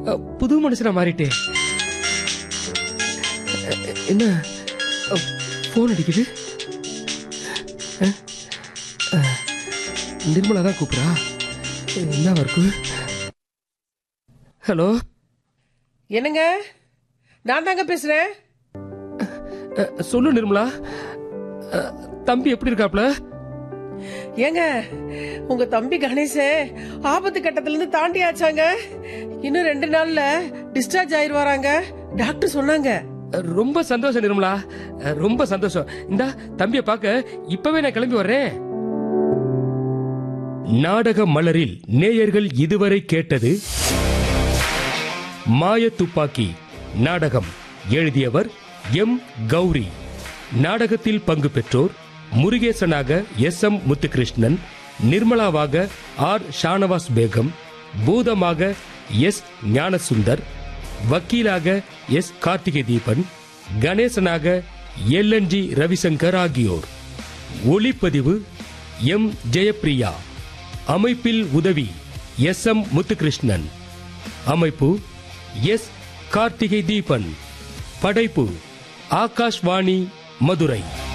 அ, புது மனுஷனா மாறிட்டேன் அ, என்ன போன் அடிக்குது அ, அ, நிர்மலா தான் கூப்பிடுறா என்ன இருக்கு ஹலோ என்னங்க நான் தாங்க பேசுறேன் அ, சொல்லு நிர்மலா அ, தம்பி எப்படி இருக்காப்ல ஏங்க உங்க தம்பி கணேசன் ஆபத்து கட்டத்துல இருந்து தாண்டி ஆச்சாங்க இன்னும் ரெண்டு நாள்ல டிஸ்சார்ஜ் ஆயிருவாராங்க டாக்டர் சொன்னாங்க ரொம்ப சந்தோஷம் நிர்மலா ரொம்ப சந்தோஷம் இந்தா தம்பிய பார்க்க இப்பவே நான் கிளம்பி வர்றேன் நாடக மலரில் நேயர்கள் இதுவரை கேட்டது மாய துப்பாக்கி நாடகம் எழுதியவர் எம் கௌரி நாடகத்தில் பங்கு பெற்றோர் முருகேசனாக எஸ் எம் முத்துகிருஷ்ணன் நிர்மலாவாக ஆர் ஷானவாஸ் பேகம் பூதமாக எஸ் ஞானசுந்தர் வக்கீலாக எஸ் கார்த்திகை தீபன் கணேசனாக எல்என்ஜி ரவிசங்கர் ஆகியோர் ஒளிப்பதிவு எம் ஜெயப்பிரியா அமைப்பில் உதவி எஸ் எம் முத்துகிருஷ்ணன் அமைப்பு எஸ் கார்த்திகை தீபன் படைப்பு ஆகாஷ்வாணி மதுரை